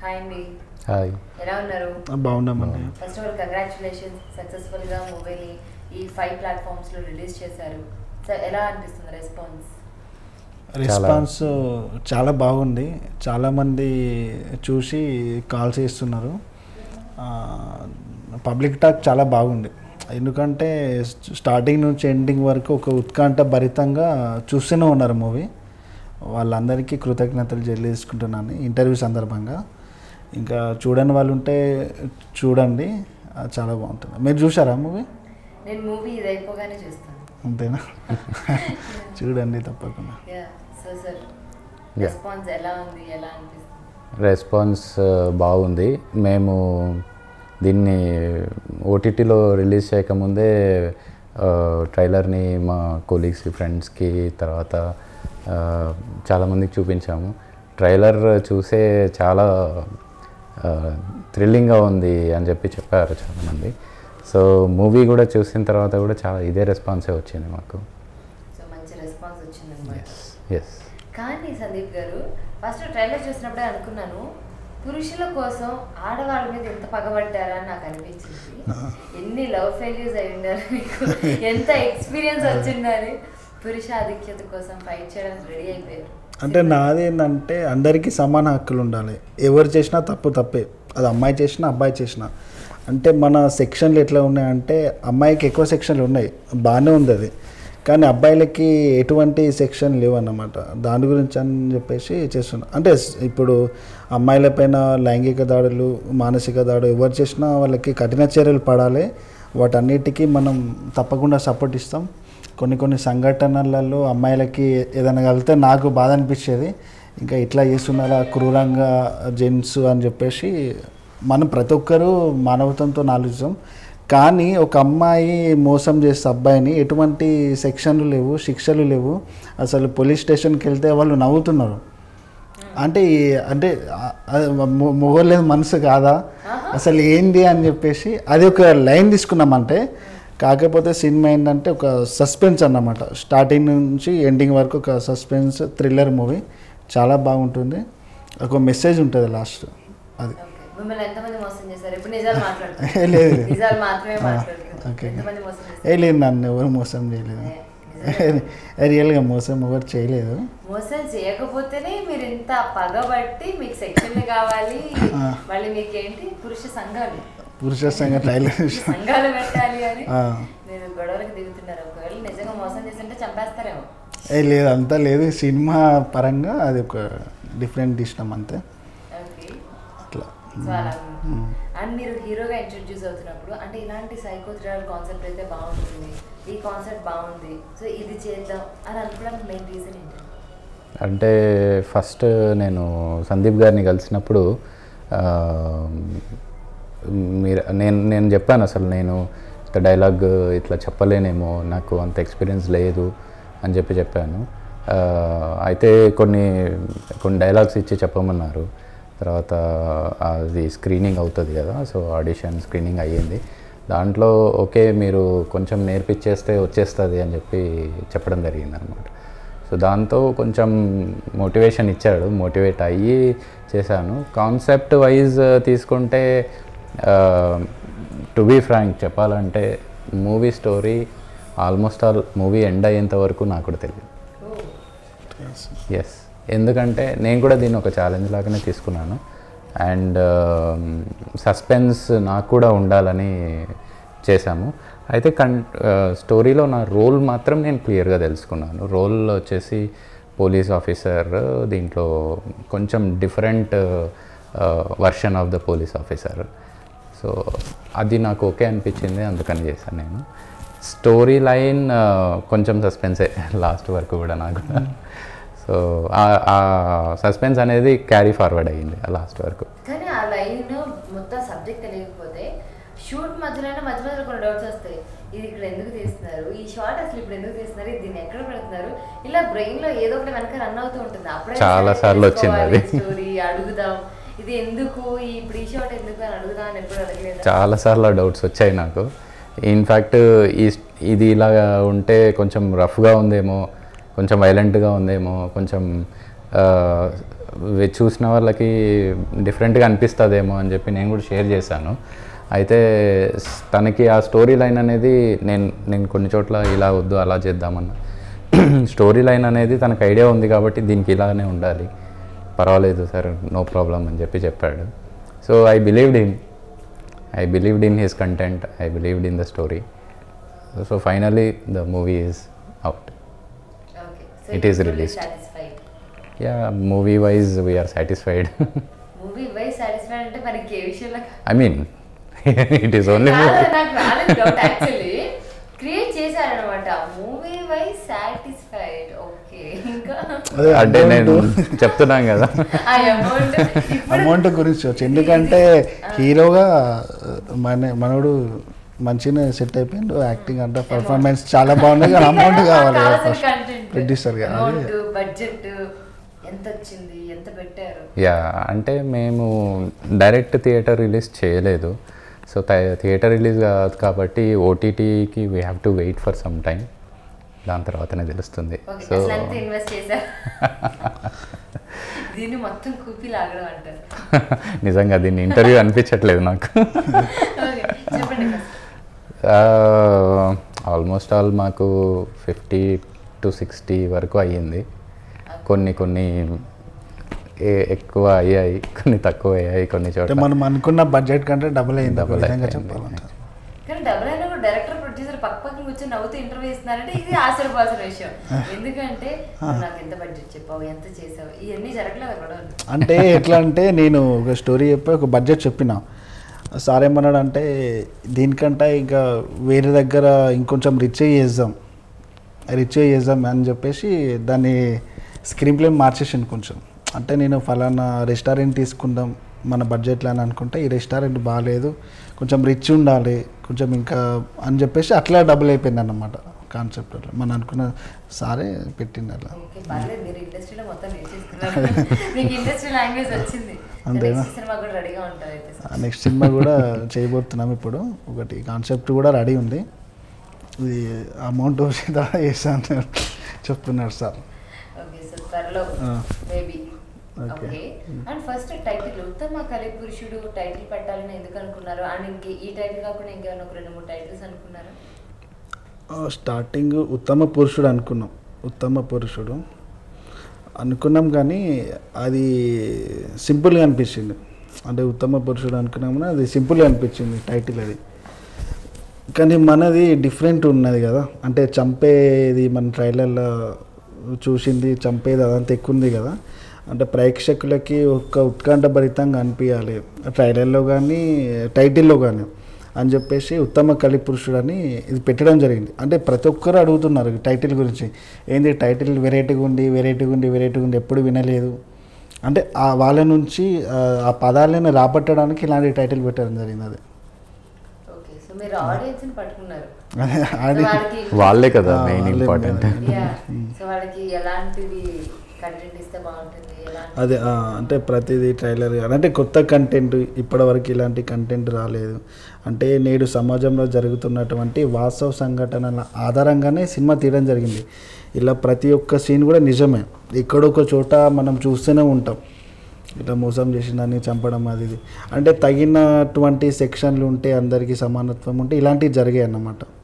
Hi అండి hi ఎలా ఉన్నారు బాగున్నామండి first of all congratulations successful గా మూవీని ఈ ఫైవ్ ప్లాట్ఫామ్స్ లో రిలీజ్ చేశారు సో ఎలా అనిపిస్తుంది రెస్పాన్స్ రెస్పాన్స్ చాలా బాగుంది చాలామంది చూసి కాల్ చేస్తున్నారు పబ్లిక్ టాక్ చాలా బాగుంది ఎందుకంటే స్టార్టింగ్ నుంచి ఎండింగ్ వరకు ఒక ఉత్కంఠ భరితంగా చూస్తూనే ఉన్నారు మూవీ వాళ్ళందరికీ కృతజ్ఞతలు చెల్లించుకుంటున్నాను ఇంటర్వ్యూ సందర్భంగా ఇంకా చూడని వాళ్ళు ఉంటే చూడండి అది చాలా బాగుంటుంది మీరు చూసారా మూవీ నేను మూవీ ఇది అయిపోగానే చూస్తాను అంతేనా చూడండి తప్పకుండా yeah so sir Yeah. Response ఎలా ఉంది ఎలా అనిపిస్తుంది రెస్పాన్స్ బాగుంది మేము దీన్ని ఓటీటీలో రిలీజ్ చేయకముందే ఆ, ట్రైలర్ని మా కొలీగ్స్కి ఫ్రెండ్స్కి తర్వాత ఆ, చాలామందికి చూపించాము ట్రైలర్ చూసే చాలా ఆ, థ్రిల్లింగ్గా ఉంది అని చెప్పి చెప్పారు చాలామంది సో మూవీ కూడా చూసిన తర్వాత కూడా చాలా ఇదే రెస్పాన్సే వచ్చింది మాకు సో మంచి రెస్పాన్స్ వచ్చింది అనమాట ఎస్ కానీ సందీప్ గారు ఫస్ట్ ట్రైలర్ చూసినప్పుడే అనుకున్నాను పురుషుల కోసం ఆడవాళ్ళ మీద ఎంత పగబట్టారా అని నాకు అనిపించింది ఎన్ని లవ్ ఫెయిల్యూర్స్ అయి ఉండాలి మీకు ఎంత ఎక్స్పీరియన్స్ వచ్చిండాలి పురుష ఆధిక్యత కోసం ఫైట్ చేయడానికి రెడీ అయిపోయారు అంటే నాది ఏంటంటే అందరికీ సమాన హక్కులు ఉండాలి ఎవరు చేసినా తప్పు తప్పే అది అమ్మాయి చేసినా అబ్బాయి చేసినా అంటే మన సెక్షన్లు ఎట్లా ఉన్నాయంటే అమ్మాయికి ఎక్కువ సెక్షన్లు ఉన్నాయి బాగానే ఉంది అది కానీ అబ్బాయిలకి ఎటువంటి సెక్షన్ లేవు అన్నమాట దాని గురించి అని చెప్పేసి చేస్తున్నా అంటే స్- ఇప్పుడు అమ్మాయిలపైన లైంగిక దాడులు మానసిక దాడులు ఎవరు చేసినా వాళ్ళకి కఠిన చర్యలు పడాలి వాటన్నిటికీ మనం తప్పకుండా సపోర్ట్ ఇస్తాం కొన్ని కొన్ని సంఘటనలలో అమ్మాయిలకి ఏదైనా కలిగితే నాకు బాధ అనిపించేది ఇంకా ఇట్లా చేస్తున్నారా క్రూరంగా జెంట్స్ అని చెప్పేసి మనం ప్రతి ఒక్కరూ మానవతంతో ఆలోచిస్తాం కానీ ఒక అమ్మాయి మోసం చేస్తే అబ్బాయిని ఎటువంటి సెక్షన్లు లేవు శిక్షలు లేవు అసలు పోలీస్ స్టేషన్కి వెళ్తే వాళ్ళు నవ్వుతున్నారు అంటే ఈ- అంటే మొగలేదు మనసు కాదా అసలు ఏంది అని చెప్పేసి అది ఒక లైన్ తీసుకున్నామంటే కాకపోతే సినిమా ఏంటంటే ఒక సస్పెన్స్ అన్నమాట స్టార్టింగ్ నుంచి ఎండింగ్ వరకు ఒక సస్పెన్స్ థ్రిల్లర్ మూవీ చాలా బాగుంటుంది ఒక మెసేజ్ ఉంటుంది లాస్ట్ అది ఓకే మిమ్మల్ని ఎంతమంది మోసం చేశారు ఇప్పుడు నిజాలు ఏ మాట్లాడుతున్నారు లేదు లేదు. నిజాలు మాత్రమే ఆ, మాట్లాడుతున్నారు ఓకే. ఎంతమంది మోసం ఏ చేశారు లేదు నన్ను ఎవరు మోసం చేయలేదు రియల్గా మోసం ఎవరు చేయలేదు మోసం చేయకపోతేనే మీరు ఇంత పగబట్టి మీకు సెక్షన్ కావాలి ఆ. మళ్ళీ మీకేంటి పురుష సంఘాలు పురుష సంఘ ట్రైలర్ సంఘాలు పెట్టాలి అని ఆ. మీరు గొడవలకు దిగుతున్నారు ఒకవేళ నిజంగా మోసం చేస్తుంటే చంపేస్తారేమో ఏ లేదు అంతా లేదు సినిమా పరంగా అది ఒక డిఫరెంట్ ఇష్టం అంతే ఓకే అట్లా సో అలా అండ్ మీరు హీరోగా ఇంట్రడ్యూస్ అవుతున్నప్పుడు అంటే ఇలాంటి సైకో థ్రిల్లర్ కాన్సెప్ట్ అయితే బాగుంటుంది ఈ కాన్సెప్ట్ బాగుంది సో ఇది చేద్దాం అని అనుకోవడానికి మెయిన్ రీజన్ ఏంటి అంటే ఫస్ట్ నేను సందీప్ గారిని కలిసినప్పుడు ఆ, మీరు నేను నేను చెప్పాను అసలు నేను ఇట్లా డైలాగ్ ఇట్లా చెప్పలేనేమో నాకు అంత ఎక్స్పీరియన్స్ లేదు అని చెప్పి చెప్పాను ఆ, అయితే కొన్ని కొన్ని డైలాగ్స్ ఇచ్చి చెప్పమన్నారు తర్వాత అది స్క్రీనింగ్ అవుతుంది కదా సో ఆడిషన్ స్క్రీనింగ్ అయ్యింది దాంట్లో ఓకే మీరు కొంచెం నేర్పించేస్తే వచ్చేస్తుంది అని చెప్పి చెప్పడం జరిగింది అనమాట సో దాంతో కొంచెం మోటివేషన్ ఇచ్చాడు మోటివేట్ అయ్యి చేశాను కాన్సెప్ట్ వైజ్ తీసుకుంటే టు బీ ఫ్రాంక్ చెప్పాలంటే movie story almost all movie end అయ్యేంత వరకు నాకు కూడా తెలియదు ఎస్ ఎందుకంటే నేను కూడా దీన్ని ఒక ఛాలెంజ్ లాగానే తీసుకున్నాను అండ్ సస్పెన్స్ నాకు కూడా ఉండాలని చేశాము అయితే కన్ స్టోరీలో నా రోల్ మాత్రం నేను క్లియర్గా తెలుసుకున్నాను రోల్ వచ్చేసి పోలీస్ ఆఫీసర్ దీంట్లో కొంచెం different version of the police officer so అది నాకు ఓకే అనిపించింది అందుకని చేశాను నేను స్టోరీ లైన్ కొంచెం సస్పెన్సే లాస్ట్ వరకు కూడా నాకు సో ఆ సస్పెన్స్ అనేది క్యారీ ఫార్వర్డ్ అయ్యింది లాస్ట్ వరకు కానీ ఆ లైన్ మొత్తం సబ్జెక్ట్ తెలియకపోతే షూట్ మధ్యలోనే మధ్య మధ్యలో కొన్ని డౌట్స్ వస్తాయి ఇది ఇక్కడ ఎందుకు తీస్తున్నారు ఈ షార్ట్ అసలు ఇప్పుడు ఎందుకు తీస్తున్నారు ఇది దీన్ని ఎక్కడ పెడుతున్నారు ఇలా బ్రెయిన్ లో ఏదో ఒకటి వెనక రన్ అవుతూ ఉంటుంది అప్పుడే చాలా సార్లు వచ్చింది అది. స్టోరీ అడుగుదాం ఇది ఎందుకు ఈ ఇప్పుడు ఈ షార్ట్ ఎందుకు అని అడుగుదాం అని ఎప్పుడు అడగలేదు చాలాసార్లు డౌట్స్ వచ్చాయి నాకు ఇన్ఫ్యాక్ట్ ఈ ఇది ఇలా ఉంటే కొంచెం రఫ్గా ఉందేమో కొంచెం వైలెంట్గా ఉందేమో కొంచెం వే- చూసిన వాళ్ళకి డిఫరెంట్గా అనిపిస్తుందేమో అని చెప్పి నేను కూడా షేర్ చేశాను అయితే స్- తనకి ఆ స్టోరీ లైన్ అనేది నేను నేను కొన్ని చోట్ల ఇలా వద్దు అలా చేద్దామన్నా స్టోరీ లైన్ అనేది తనకు ఐడియా ఉంది కాబట్టి దీనికి ఇలానే ఉండాలి పర్వాలేదు సార్ నో ప్రాబ్లం అని చెప్పి చెప్పాడు so I believed in I believed in his content I believed in the story so finally the movie is out okay It is released. Satisfied yeah movie wise we're satisfied movie why satisfied అంటే మనకి ఏ విషయంలో I mean it is only కాదు, నాకు రాలేదు doubt actually create చేశారనమాట movie why satisfied okay ఇంకా అదే అంటే నేను చెప్తున్నాను కదా ఆ అమౌంట్ ఇప్పుడు అమౌంట్ గురించి వచ్చి ఎందుకంటే హీరోగా మన మనోడు మంచిగా సెట్ అయిపోయిండు యాక్టింగ్ అంటే పర్ఫార్మెన్స్ చాలా బాగుంది కానీ అమౌంట్ కావాలి కదా ఫస్ట్ ప్రొడ్యూసర్ గా అదే అమౌంట్ బడ్జెట్ ఎంత వచ్చింది ఎంత పెట్టారు యా అంటే మేము డైరెక్ట్ థియేటర్ రిలీజ్ చేయలేదు సో థియేటర్ రిలీజ్ కాదు కాబట్టి ఓటీటీకి we have to wait for some time దాని తర్వాతనే తెలుస్తుంది ఓకే సో అసలు ఎంత ఇన్వెస్ట్ చేశారు దీన్ని మొత్తం కూపి లాగడం అంటారు నిజంగా దీన్ని ఇంటర్వ్యూ అనిపించట్లేదు నాకు ఓకే చెప్పండి first. ఆల్మోస్ట్ ఆల్ మాకు ఫిఫ్టీ టు సిక్స్టీ వరకు అయ్యింది కొన్ని కొన్ని ఏ- ఎక్కువ అయ్యాయి కొన్ని తక్కువ అయ్యాయి కొన్ని అంటే చోట్ల మనం అనుకున్న బడ్జెట్ కంటే డబుల్ అయింది ఒక Double విధంగా అయింది. చెప్పాలంటే కానీ డబుల్ అయినా కూడా డైరెక్టర్ ప్రొడ్యూసర్ పక్క పక్కన కూర్చొని నవ్వుతూ ఇంటర్వ్యూ ఇస్తున్నారంటే ఇది ఆశ్చర్యపోవాల్సిన విషయం ఎందుకంటే నువ్వు నాకు ఎంత బడ్జెట్ చెప్పావు ఎంత చేసావు ఇవన్నీ జరగలేదు అక్కడ అంటే ఎట్లా అంటే నేను ఒక స్టోరీ చెప్పి ఒక బడ్జెట్ చెప్పిన సార్ ఏమన్నాడు అంటే దీనికంటే ఇంకా వేరే దగ్గర ఇంకొంచెం రిచ్ చేద్దాం రిచ్ చేద్దాం అని చెప్పేసి దాన్ని స్క్రీన్ ప్లే మార్చేసిండు కొంచెం అంటే నేను ఫలానా రెస్టారెంట్ తీసుకుందాం మన బడ్జెట్లో అని అనుకుంటే ఈ రెస్టారెంట్ బాగాలేదు కొంచెం రిచ్ ఉండాలి కొంచెం ఇంకా అని చెప్పేసి అట్లా డబుల్ అయిపోయింది అన్నమాట కాన్సెప్ట్ అట్లా మనం అనుకున్న సారే పెట్టిండు అలా ఓకే పర్లేదు మీరు ఇండస్ట్రీలో మొత్తం నేర్చేసుకున్నారు మీకు ఇండస్ట్రీ లాంగ్వేజ్ వచ్చింది అంతేనా? నెక్స్ట్ సినిమా కూడా రెడీగా ఉంటారు అయితే నెక్స్ట్ సినిమా కూడా చేయబోతున్నాం ఇప్పుడు ఒకటి కాన్సెప్ట్ కూడా రెడీ ఉంది ఇది అమౌంట్ వచ్చేదా చేస్తాను చెప్తున్నారు సార్ ఓకే సో త్వరలో ఆ. Maybe Okay. Okay and first title Uttama Kali పురుషుడు టైటిల్ పెట్టాలని ఎందుకు అనుకున్నారు అండ్ ఇంక ఈ టైటిల్ కాకుండా ఇంకేమైనా ఒక రెండు మూడు టైటిల్స్ అనుకున్నారు స్టార్టింగ్ ఉత్తమ పురుషుడు అనుకున్నాం ఉత్తమ పురుషుడు అనుకున్నాం కానీ అది సింపుల్గా అనిపించింది అంటే ఉత్తమ పురుషుడు అనుకున్నాం కానీ అది సింపుల్గా అనిపించింది టైటిల్ అది కానీ మనది డిఫరెంట్ ఉన్నది కదా అంటే చంపేది మన ట్రైలర్లో చూసింది చంపేది అదంతా ఎక్కువ ఉంది కదా అంటే ప్రేక్షకులకి ఒక ఉత్కంఠభరితంగా అనిపించాలి ట్రైలర్లో కానీ టైటిల్లో కానీ అని చెప్పేసి ఉత్తమ కలి పురుషుడు అని ఇది పెట్టడం జరిగింది అంటే ప్రతి ఒక్కరు అడుగుతున్నారు ఈ టైటిల్ గురించి ఏంది టైటిల్ వెరైటీగా ఉండి వెరైటీగా ఉండి వెరైటీగా ఉండి ఎప్పుడు వినలేదు అంటే ఆ వాళ్ళ నుంచి ఆ, ఆ పదాలను రాబట్టడానికి ఇలాంటి టైటిల్ పెట్టడం జరిగింది అది ఓకే సో మీరు ఆడియన్స్ ని పట్టుకున్నారు ఆడి So వాళ్ళకి వాళ్ళే కదా ఆ, మెయిన్ వాళ్ళే ఇంపార్టెంట్ main. యా సో వాళ్ళకి ఎలాంటిది కంటెంట్ ఇస్తే బాగుంటుంది ఎలాంటి అదే ఆ, అంటే ప్రతిదీ ట్రైలర్ కానీ అంటే కొత్త కంటెంట్ ఇప్పటివరకు ఇలాంటి కంటెంట్ రాలేదు అంటే నేడు సమాజంలో జరుగుతున్నటువంటి వాస్తవ సంఘటనల ఆధారంగానే సినిమా తీయడం జరిగింది ఇలా ప్రతి ఒక్క సీన్ కూడా నిజమే ఎక్కడొక చోట మనం చూస్తూనే ఉంటాం ఇట్లా మోసం చేసిందని చంపడం అది ఇది అంటే తగినటువంటి సెక్షన్లు ఉంటే అందరికీ సమానత్వం ఉంటే ఇలాంటివి జరిగాయి అన్నమాట